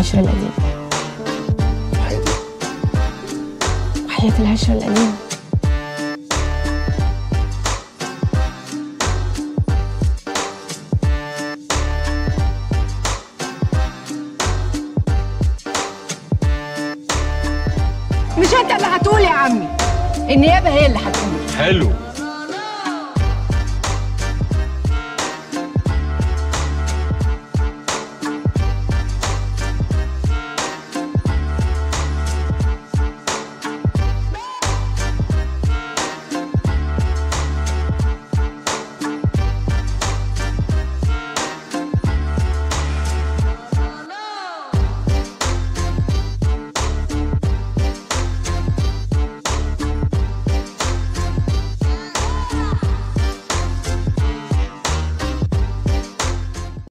العشرة القديمة حياتي وحياة العشرة القديمة مش انت اللي هتقول يا عمي النيابه هي اللي هتقول حلو